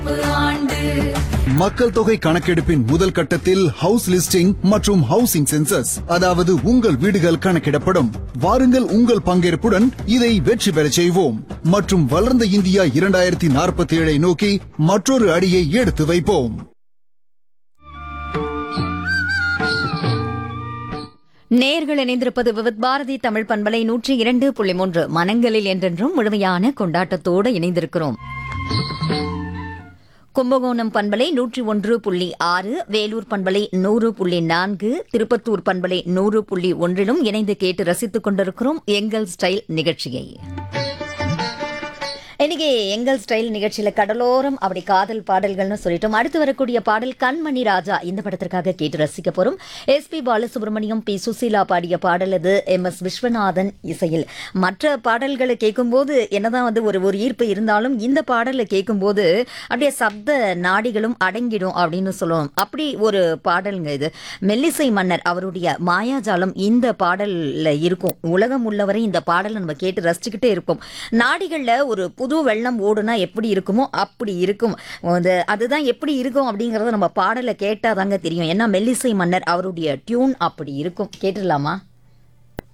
மக்கள் தொகை கணக்கெடுப்பின் முதல் கட்டத்தில் ஹவுஸ் லிஸ்டிங் மற்றும் ஹவுசிங் சென்சஸ் அதாவது உங்கள் வீடுகள் கணக்கிடப்படும் வாருங்கள் உங்கள் பங்கேற்புடன் இதை வெற்றி பெறச் செய்வோம் மற்றும் வளர்ந்த இந்தியா இரண்டாயிரத்தி நாற்பத்தி ஏழை நோக்கி மற்றொரு அடியை எடுத்து வைப்போம் நேர்கள் இணைந்திருப்பது விவித் பாரதி தமிழ் பண்பலை நூற்றி இரண்டு புள்ளி மூன்று மனங்களில் என்றென்றும் முழுமையான கொண்டாட்டத்தோடு இணைந்திருக்கிறோம் கும்பகோணம் பண்பலை நூற்றி ஒன்று புள்ளி ஆறு வேலூர் பண்பலை நூறு புள்ளி நான்கு திருப்பத்தூர் பண்பலை நூறு புள்ளி ஒன்றிலும் இணைந்து கேட்டு ரசித்துக் கொண்டிருக்கிறோம் எங்கள் ஸ்டைல் நிகழ்ச்சியை இன்னைக்கு எங்கள் ஸ்டைல் நிகழ்ச்சியில கடலோரம் அப்படி காதல் பாடல்கள்னு சொல்லிட்டோம் அடுத்து வரக்கூடிய பாடல் கண்மணி ராஜா இந்த படத்திற்காக கேட்டு ரசிக்க போறோம் S P Balasubramaniam P Susheela பாடிய பாடல் அது எம் எஸ் விஸ்வநாதன் இசையில் மற்ற பாடல்களை கேட்கும்போது என்னதான் வந்து ஒரு ஒரு ஈர்ப்பு இருந்தாலும் இந்த பாடலை கேட்கும்போது அப்படியே சப்த நாடிகளும் அடங்கிடும் அப்படின்னு சொல்லுவோம் அப்படி ஒரு பாடலுங்க இது மெல்லிசை மன்னர் அவருடைய மாயாஜாலம் இந்த பாடல்ல இருக்கும் உலகம் உள்ளவரை இந்த பாடலை நம்ம கேட்டு ரசிச்சுக்கிட்டே இருப்போம் நாடிகள்ல ஒரு புது வெள்ளம் ஓடுனா எப்படி இருக்குமோ அப்படி இருக்கும் அது அதுதான் எப்படி இருக்கும் அப்படிங்கறத நம்ம பாடலை கேட்டாதாங்க தெரியும் ஏன்னா மெல்லிசை மன்னர் அவருடைய டியூன் அப்படி இருக்கும் கேட்டுடலாமா